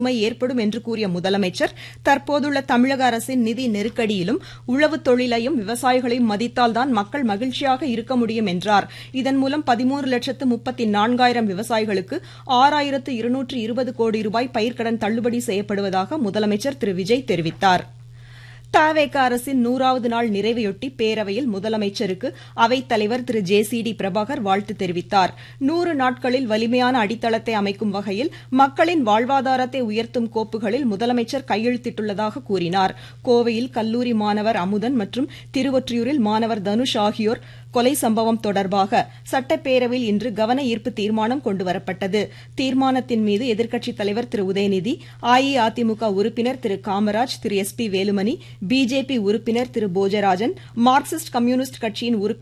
சுமை ஏற்படும் என்று கூறிய முதலமைச்சர் தற்போதுள்ள தமிழக அரசின் நிதி நெருக்கடியிலும் உழவுத் தொழிலையும் விவசாயிகளையும் மதித்தால்தான் மக்கள் மகிழ்ச்சியாக இருக்க முடியும் என்றார் இதன் மூலம் பதிமூன்று லட்சத்து முப்பத்தி நான்காயிரம் விவசாயிகளுக்கு ஆறாயிரத்து இருநூற்று இருபது கோடி ரூபாய் பயிர்க்கடன் தள்ளுபடி செய்யப்படுவதாக முதலமைச்சர் திரு விஜய் தெரிவித்தார் தவேக அரசின் நூறாவது நாள் நிறைவையொட்டி பேரவையில் முதலமைச்சருக்கு அவைத் தலைவர் Thiru J C D Prabhakar வாழ்த்து தெரிவித்தார் நூறு நாட்களில் வலிமையான அடித்தளத்தை அமைக்கும் வகையில் மக்களின் வாழ்வாதாரத்தை உயர்த்தும் கோப்புகளில் முதலமைச்சர் கையெழுத்திட்டுள்ளதாக கூறினார் கோவையில் கல்லூரி மாணவர் அமுதன் மற்றும் திருவொற்றியூரில் மாணவர் தனுஷ் ஆகியோர் கொலை சம்பவம் தொடர்பாக சட்டப்பேரவையில் இன்று கவன ஈர்ப்பு தீர்மானம் கொண்டுவரப்பட்டது தீர்மானத்தின் மீது எதிர்க்கட்சித் தலைவர் திரு உதயநிதி அஇஅதிமுக உறுப்பினர் Thiru Kamaraj Thiru S P Velumani BJP உறுப்பினர் திரு போஜராஜன் மார்க்சிஸ்ட் கம்யூனிஸ்ட் கட்சியின் உறுப்பினர்